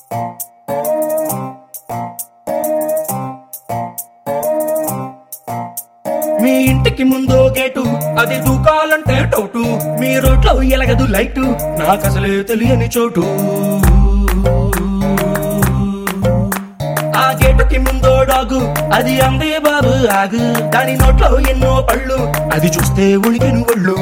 మీ ఇంటికి ముందో గేటు అది దూకాలంటే టౌటు మీ రోడ్లో ఎలగదు లైటు నాకు అసలే తెలియని చోటు ఆ గేటుకి ముందో డాగు అది అందే బాబు ఆగు దాని నోట్లో ఎన్నో పళ్ళు అది చూస్తే ఉలికిన ఒళ్ళు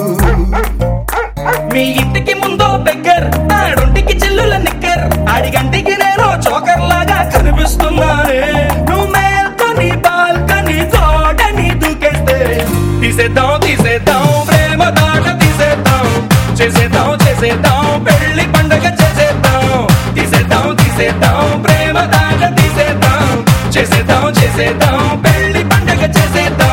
మీ ఇంటికి ముందో బెగ్గర్ ఆడొంటికి చిల్లుల నిక్కర్ ఆడిగంటికి నేను చోకర్ లాగా కనిపిస్తున్నానే నువ్వు మేల్కొని బాల్కని తోటని దూకేస్తే తీసేద్దాం తీసేద్దాం ప్రేమ దాట తీసేద్దాం చేసేద్దాం చేసేద్దాం పెళ్లి పండగ చేసేద్దాం తీసేద్దాం తీసేద్దాం ప్రేమ దాట తీసేద్దాం చేసేద్దాం చేసేద్దాం పెళ్లి పండగ చేసేద్దాం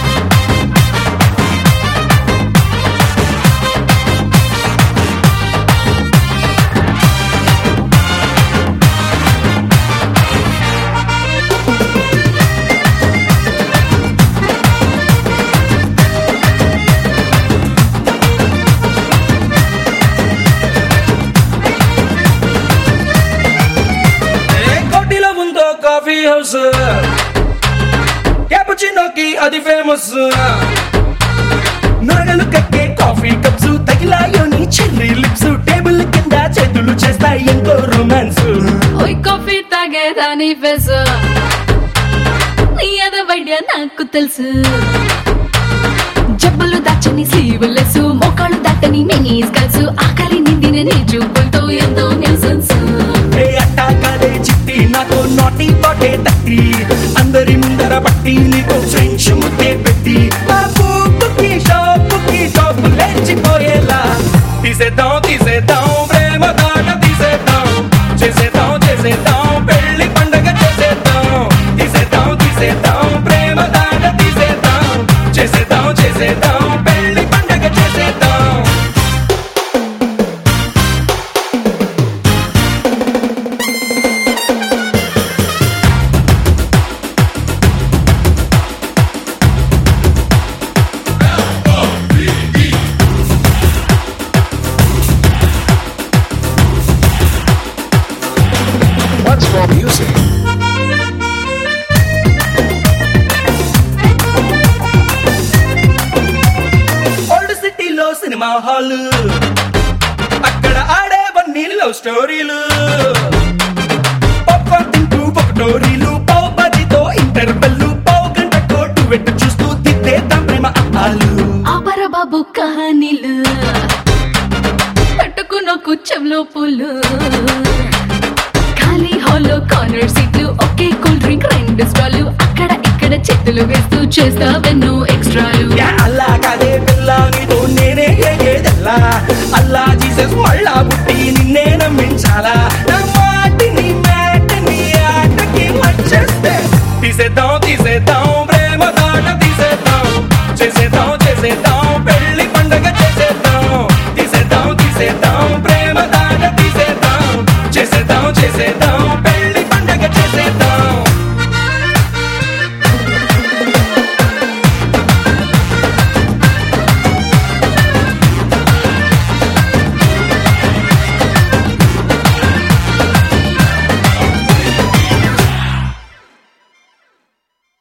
ఏ కోటిలో ఉందో కాఫీ హౌస్ క్యాపుచినోకి అది ఫేమస్ నగలు కక్కే కాఫీ కప్స్ తగిలాయో నీ చెర్రీ లిప్స్ టేబుల్ కింద చేతులు చేస్తాయి ఎంతో రొమాన్స్ ఓయ్ కాఫీ తాగేదాని ఫెస్ నీ అద వైద్య నాకు తెలుసు జబ్బులు దాచని స్లీవులెస్ మోకాళ్ళు దాటని మినీ స్కల్స్ ఆకలి నిందిన నీ చూపులతో ఎంతో న్యూసెన్స్ ఏ అట్టా కాదే చిట్టి నాతో నాటి పాటే తట్టి అందరి ముందర పట్టి నీకు ఫ్రెంచ్ ముద్దే పెట్టి ఆ పూపుకి షాపుకి షాపు లేచిపోయేలా తీసేద్దాం తీసేద్దాం ప్రేమ దాట తీసేద్దాం చేసేద్దాం చేసేద్దాం పెళ్లి పండగ చేసేద్దాం తీసేద్దాం తీసేద్దాం ప్రేమ దాట తీసేద్దాం చేసేద్దాం చేసేద్దాం పెళ్లి పండగ చేసేద్దాం What's for music? ఓల్డ్ సిటీలో సినిమా హాల్ అక్కడ ఆడేవన్నీ లవ్ స్టోరీలు పాప్కార్న్ తింటూ పొగటోరీలు పావు పదితో ఇంటర్వెల్లు పావు గంట కోటు వెట్టు చూస్తూ తిట్టేద్దాం ప్రేమ అప్పాలు ఆపర బాబు కహానీలు పట్టుకున్న కుచ్చంలో పూలు ఖాళీ హాల్లో కార్నర్ సీట్లు ఒకే కూల్ డ్రింక్ రెండు స్టాలు అక్కడ ఇక్కడ చేతులు వేస్తూ చేస్తావెన్నో ఎక్స్ట్రాలు యా అల్లా కాదే పిల్ల నీతో నేనే ఏదేదల్లా అల్లా జీసస్ మళ్ళా పుట్టి